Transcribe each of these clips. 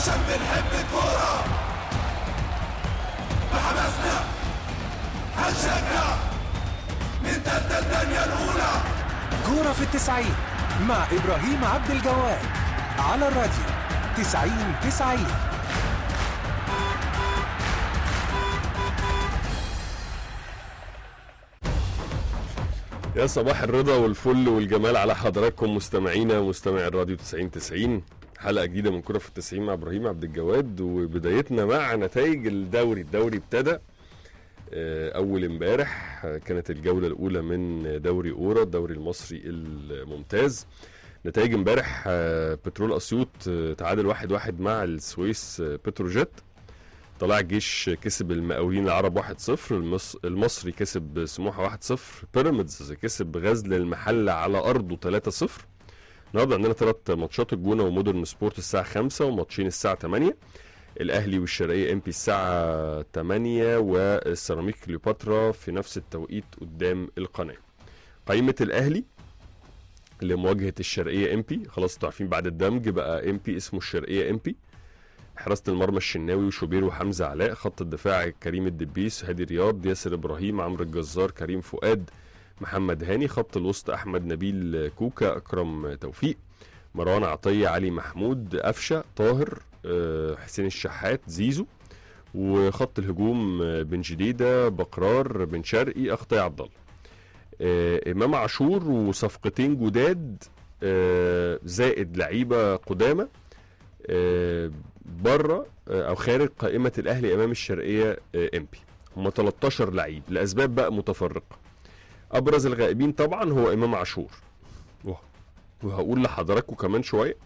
عشان بنحب الكورة بحماسنا هنشجع من تالتة الدنيا الأولى كورة في التسعين مع إبراهيم عبد الجواد على الراديو تسعين تسعين يا صباح الرضا والفل والجمال على حضراتكم مستمعينا ومستمعي الراديو 90 90 حلقه جديده من كره في التسعين مع ابراهيم عبد الجواد وبدايتنا مع نتائج الدوري الدوري ابتدى آه، اول امبارح آه، كانت الجوله الاولى من دوري اورا الدوري المصري الممتاز نتائج امبارح آه، بترول اسيوط آه، تعادل واحد واحد مع السويس آه، بتروجيت طلائع الجيش كسب المقاولين العرب 1-0 المص... المصري كسب سموحه 1-0 بيراميدز كسب غزل المحله على ارضه 3-0 النهارده عندنا ثلاث ماتشات الجونه ومودرن سبورت الساعه 5 وماتشين الساعه 8 الاهلي والشرقيه ام بي الساعه 8 والسيراميك كليوباترا في نفس التوقيت قدام القناه قائمه الاهلي لمواجهه الشرقيه ام بي خلاص انتوا عارفين بعد الدمج بقى ام بي اسمه الشرقيه ام بي حراسه المرمى الشناوي وشوبير وحمزه علاء خط الدفاع كريم الدبيس هادي رياض ياسر ابراهيم عمرو الجزار كريم فؤاد محمد هاني خط الوسط احمد نبيل كوكا اكرم توفيق مروان عطيه علي محمود قفشه طاهر آه، حسين الشحات زيزو وخط الهجوم آه، بن جديده بقرار بن شرقي اخطي عبد الله آه، امام عاشور وصفقتين جداد آه، زائد لعيبه قدامى آه، بره آه، او خارج قائمه الاهلي امام الشرقيه ام بي هم 13 لعيب لاسباب بقى متفرقه ابرز الغائبين طبعا هو امام عاشور وه- وهقول لحضراتكم كمان شويه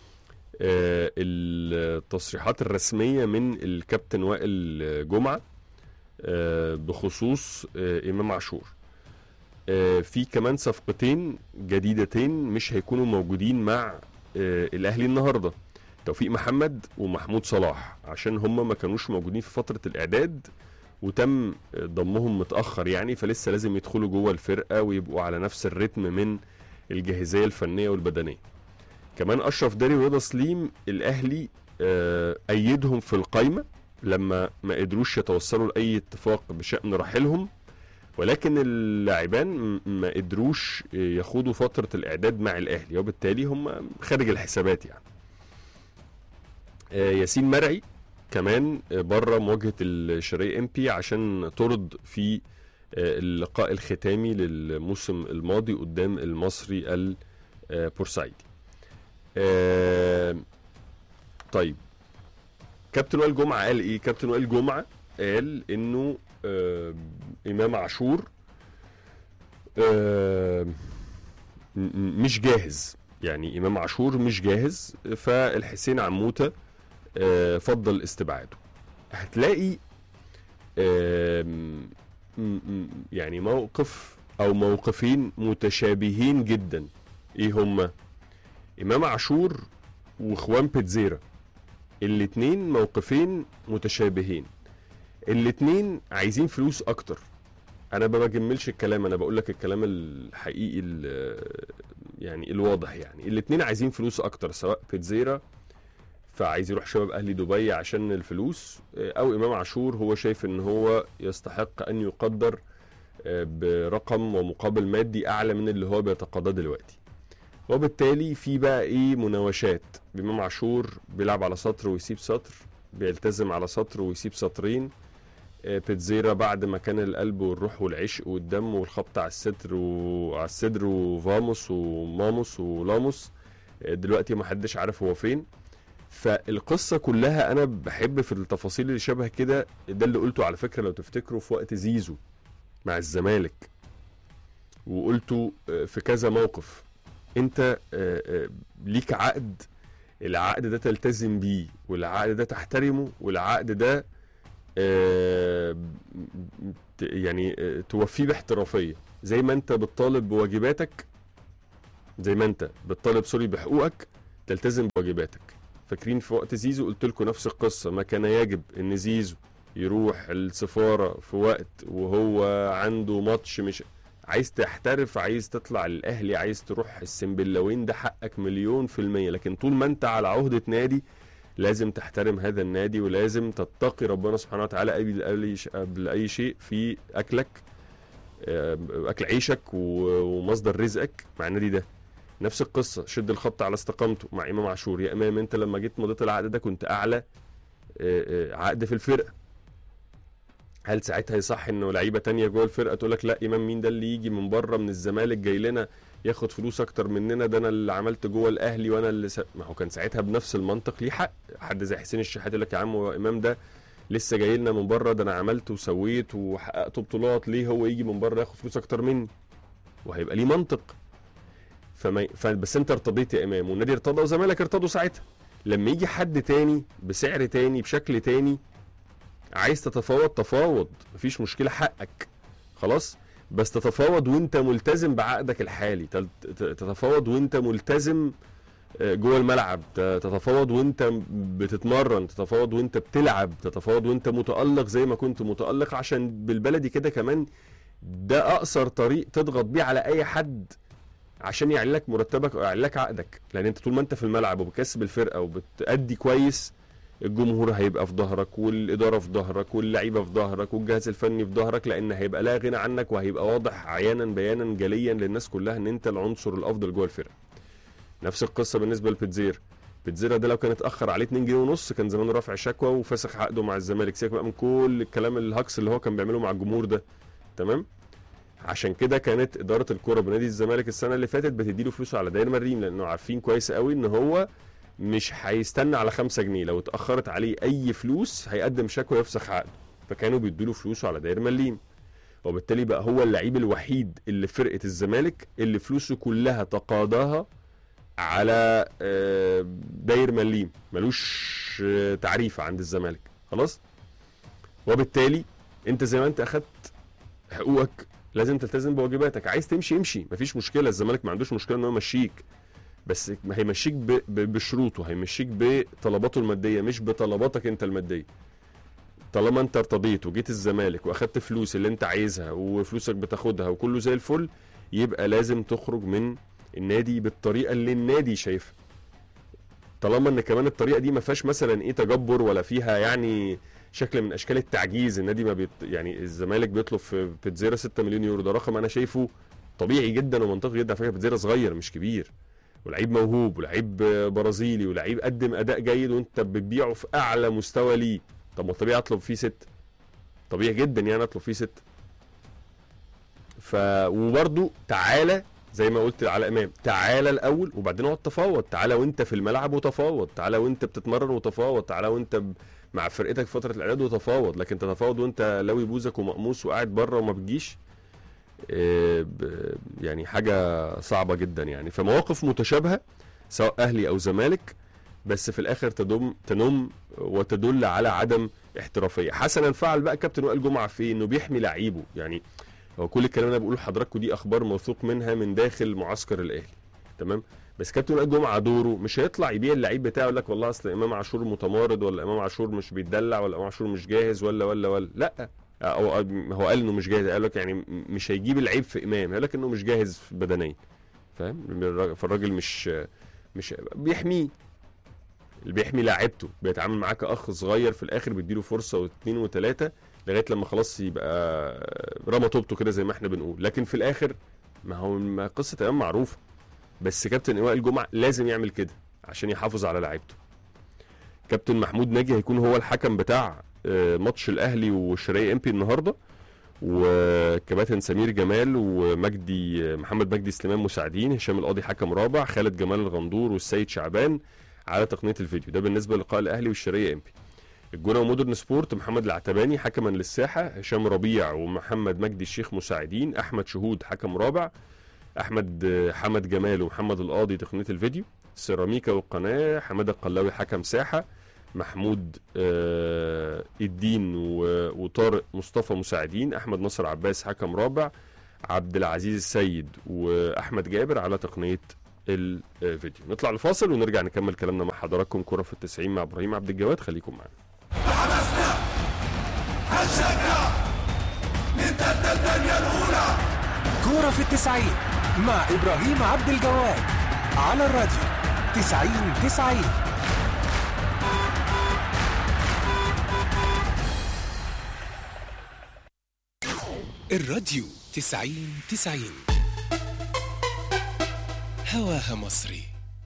آه، التصريحات الرسميه من الكابتن وائل جمعه آه، بخصوص آه، امام عاشور آه، في كمان صفقتين جديدتين مش هيكونوا موجودين مع آه، الاهلي النهارده توفيق محمد ومحمود صلاح عشان هم ما كانوش موجودين في فتره الاعداد وتم ضمهم متاخر يعني فلسه لازم يدخلوا جوه الفرقه ويبقوا على نفس الريتم من الجاهزيه الفنيه والبدنيه كمان اشرف داري ورضا سليم الاهلي آه، ايدهم في القايمه لما ما قدروش يتوصلوا لاي اتفاق بشان رحيلهم ولكن اللاعبان م- ما قدروش يخوضوا فتره الاعداد مع الاهلي وبالتالي هم خارج الحسابات يعني آه، ياسين مرعي كمان بره مواجهه الشرقيه ام بي عشان طرد في آه، اللقاء الختامي للموسم الماضي قدام المصري البورسعيدي. آه، طيب كابتن وائل جمعه قال ايه؟ كابتن وائل جمعه قال انه آه، امام عاشور آه، م- م- مش جاهز يعني امام عاشور مش جاهز فالحسين عموته آه، فضل استبعاده هتلاقي آم، م- م- يعني موقف او موقفين متشابهين جدا ايه هما امام عاشور واخوان بيتزيرا الاتنين موقفين متشابهين الاتنين عايزين فلوس اكتر انا ما بجملش الكلام انا بقول لك الكلام الحقيقي ال- يعني الواضح يعني الاتنين عايزين فلوس اكتر سواء بيتزيرا فعايز يروح شباب اهلي دبي عشان الفلوس او امام عاشور هو شايف ان هو يستحق ان يقدر آه، برقم ومقابل مادي اعلى من اللي هو بيتقاضاه دلوقتي وبالتالي في بقى ايه مناوشات امام عاشور بيلعب على سطر ويسيب سطر بيلتزم على سطر ويسيب سطرين آه، بيتزيرا بعد ما كان القلب والروح والعشق والدم والخبط على الصدر وعلى الصدر وفاموس وماموس ولاموس آه، دلوقتي ما حدش عارف هو فين فالقصه كلها انا بحب في التفاصيل اللي شبه كده ده اللي قلته على فكره لو تفتكروا في وقت زيزو مع الزمالك وقلته آه، في كذا موقف انت آه، آه، ليك عقد العقد ده تلتزم بيه والعقد ده تحترمه والعقد ده آه، ت- يعني آه، توفيه باحترافيه زي ما انت بتطالب بواجباتك زي ما انت بتطالب سوري بحقوقك تلتزم بواجباتك فاكرين في وقت زيزو قلت لكم نفس القصه ما كان يجب ان زيزو يروح السفاره في وقت وهو عنده ماتش مش عايز تحترف عايز تطلع للاهلي عايز تروح السنبلاوين ده حقك مليون في الميه لكن طول ما انت على عهده نادي لازم تحترم هذا النادي ولازم تتقي ربنا سبحانه وتعالى قبل قبل ش- قبل اي شيء في اكلك آه، اكل عيشك و- ومصدر رزقك مع النادي ده نفس القصه شد الخط على استقامته مع امام عاشور يا امام انت لما جيت مضيت العقد ده كنت اعلى آه، آه، عقد في الفرقه هل ساعتها يصح انه لعيبه تانية جوه الفرقه تقول لك لا امام مين ده اللي يجي من بره من الزمالك جاي لنا ياخد فلوس اكتر مننا ده انا اللي عملت جوه الاهلي وانا اللي س... ما هو كان ساعتها بنفس المنطق ليه حق حد زي حسين الشحات يقول لك يا عم هو امام ده لسه جاي لنا من بره ده انا عملت وسويت وحققت بطولات ليه هو يجي من بره ياخد فلوس اكتر مني وهيبقى ليه منطق فما فبس انت ارتضيت يا امام والنادي ارتضى وزمالك ارتضوا ساعتها لما يجي حد تاني بسعر تاني بشكل تاني عايز تتفاوض تفاوض مفيش مشكله حقك خلاص بس تتفاوض وانت ملتزم بعقدك الحالي تل- ت- تتفاوض وانت ملتزم آه، جوه الملعب ت- تتفاوض وانت بتتمرن تتفاوض وانت بتلعب تتفاوض وانت متألق زي ما كنت متألق عشان بالبلدي كده كمان ده اقصر طريق تضغط بيه على اي حد عشان يعلي لك مرتبك او يعلي لك عقدك لان انت طول ما انت في الملعب وبتكسب الفرقه وبتأدي كويس الجمهور هيبقى في ظهرك والاداره في ظهرك واللعيبه في ظهرك والجهاز الفني في ظهرك لان هيبقى لا غنى عنك وهيبقى واضح عيانا بيانا جليا للناس كلها ان انت العنصر الافضل جوه الفرقه نفس القصه بالنسبه لبيتزير بيتزيرا ده لو كان اتاخر عليه 2 جنيه ونص كان زمانه رافع شكوى وفسخ عقده مع الزمالك سيبك بقى من كل الكلام الهكس اللي هو كان بيعمله مع الجمهور ده تمام عشان كده كانت اداره الكره بنادي الزمالك السنه اللي فاتت بتديله فلوسه على داير مريم لانه عارفين كويس قوي ان هو مش هيستنى على 5 جنيه لو اتاخرت عليه اي فلوس هيقدم شكوى يفسخ عقده فكانوا بيدوا فلوسه على داير مليم وبالتالي بقى هو اللعيب الوحيد اللي في فرقه الزمالك اللي فلوسه كلها تقاضاها على آه، داير مليم ملوش آه، تعريف عند الزمالك خلاص وبالتالي انت زي ما انت اخدت حقوقك لازم تلتزم بواجباتك عايز تمشي امشي مفيش مشكله الزمالك ما عندوش مشكله ان هو يمشيك بس ما هيمشيك ب... ب... بشروطه هيمشيك بطلباته الماديه مش بطلباتك انت الماديه طالما انت ارتضيت وجيت الزمالك واخدت فلوس اللي انت عايزها وفلوسك بتاخدها وكله زي الفل يبقى لازم تخرج من النادي بالطريقه اللي النادي شايفها طالما ان كمان الطريقه دي ما فيهاش مثلا ايه تجبر ولا فيها يعني شكل من اشكال التعجيز النادي ما بيط... يعني الزمالك بيطلب في بيتزيرا 6 مليون يورو ده رقم انا شايفه طبيعي جدا ومنطقي جدا على فكره بيتزيرا صغير مش كبير ولعيب موهوب ولعيب برازيلي ولعيب قدم اداء جيد وانت بتبيعه في اعلى مستوى ليه طب ما طبيعي اطلب فيه ست طبيعي جدا يعني اطلب فيه ست ف وبرده تعالى زي ما قلت على امام تعالى الاول وبعدين اقعد تفاوض تعالى وانت في الملعب وتفاوض تعالى وانت بتتمرن وتفاوض تعالى وانت ب... مع فرقتك في فتره الاعداد وتفاوض لكن تتفاوض وانت لوي بوزك ومقموس وقاعد بره وما بتجيش آه، ب- يعني حاجه صعبه جدا يعني فمواقف متشابهه سواء اهلي او زمالك بس في الاخر تدم تنم وتدل على عدم احترافيه حسنا فعل بقى كابتن وائل جمعه في انه بيحمي لعيبه يعني هو كل الكلام اللي انا بقوله لحضراتكم دي اخبار موثوق منها من داخل معسكر الاهلي تمام بس كابتن وائل جمعه دوره مش هيطلع يبيع اللعيب بتاعه يقول لك والله اصل امام عاشور متمارض ولا امام عاشور مش بيتدلع ولا امام عاشور مش جاهز ولا ولا ولا لا أو هو قال انه مش جاهز قال لك يعني مش هيجيب العيب في امام يقول لك انه مش جاهز بدنيا فاهم فالراجل مش مش بيحميه اللي بيحمي لاعيبته بيتعامل معاه كاخ صغير في الاخر بيديله فرصه واثنين وثلاثه لغايه لما خلاص يبقى رمى طوبته كده زي ما احنا بنقول لكن في الاخر ما هو ما قصه امام معروفه بس كابتن ايواء الجمعه لازم يعمل كده عشان يحافظ على لعيبته كابتن محمود ناجي هيكون هو الحكم بتاع آه، ماتش الاهلي والشرقيه امبي النهارده وكباتن سمير جمال ومجدي محمد مجدي سليمان مساعدين هشام القاضي حكم رابع خالد جمال الغندور والسيد شعبان على تقنيه الفيديو ده بالنسبه للقاء الاهلي والشرقيه امبي الجونه ومودرن سبورت محمد العتباني حكما للساحه هشام ربيع ومحمد مجدي الشيخ مساعدين احمد شهود حكم رابع احمد آه، حمد جمال ومحمد القاضي تقنيه الفيديو سيراميكا والقناه حماده القلاوي حكم ساحه محمود آه الدين و- وطارق مصطفى مساعدين احمد نصر عباس حكم رابع عبد العزيز السيد واحمد جابر على تقنيه الفيديو نطلع لفاصل ونرجع نكمل كلامنا مع حضراتكم كره في التسعين مع ابراهيم عبد الجواد خليكم معانا حمسنا هشمنا من تلت الدنيا الأولى كورة في التسعين مع إبراهيم عبد الجواد على الراديو تسعين تسعين الراديو تسعين تسعين هواها مصري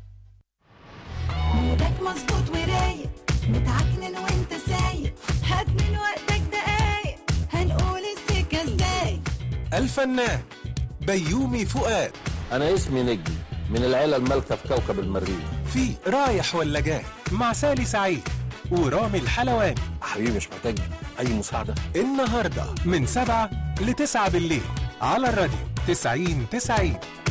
مودك مظبوط ورايق متعكنن وانت سايق هات من وقتك دقايق هنقول السكة ازاي الفنان بيومي فؤاد أنا اسمي نجم من العيلة المالكة في كوكب المريخ في رايح ولا جاي مع سالي سعيد ورامي الحلواني حبيبي مش محتاج أي مساعدة النهاردة من سبعة لتسعة بالليل على الراديو تسعين تسعين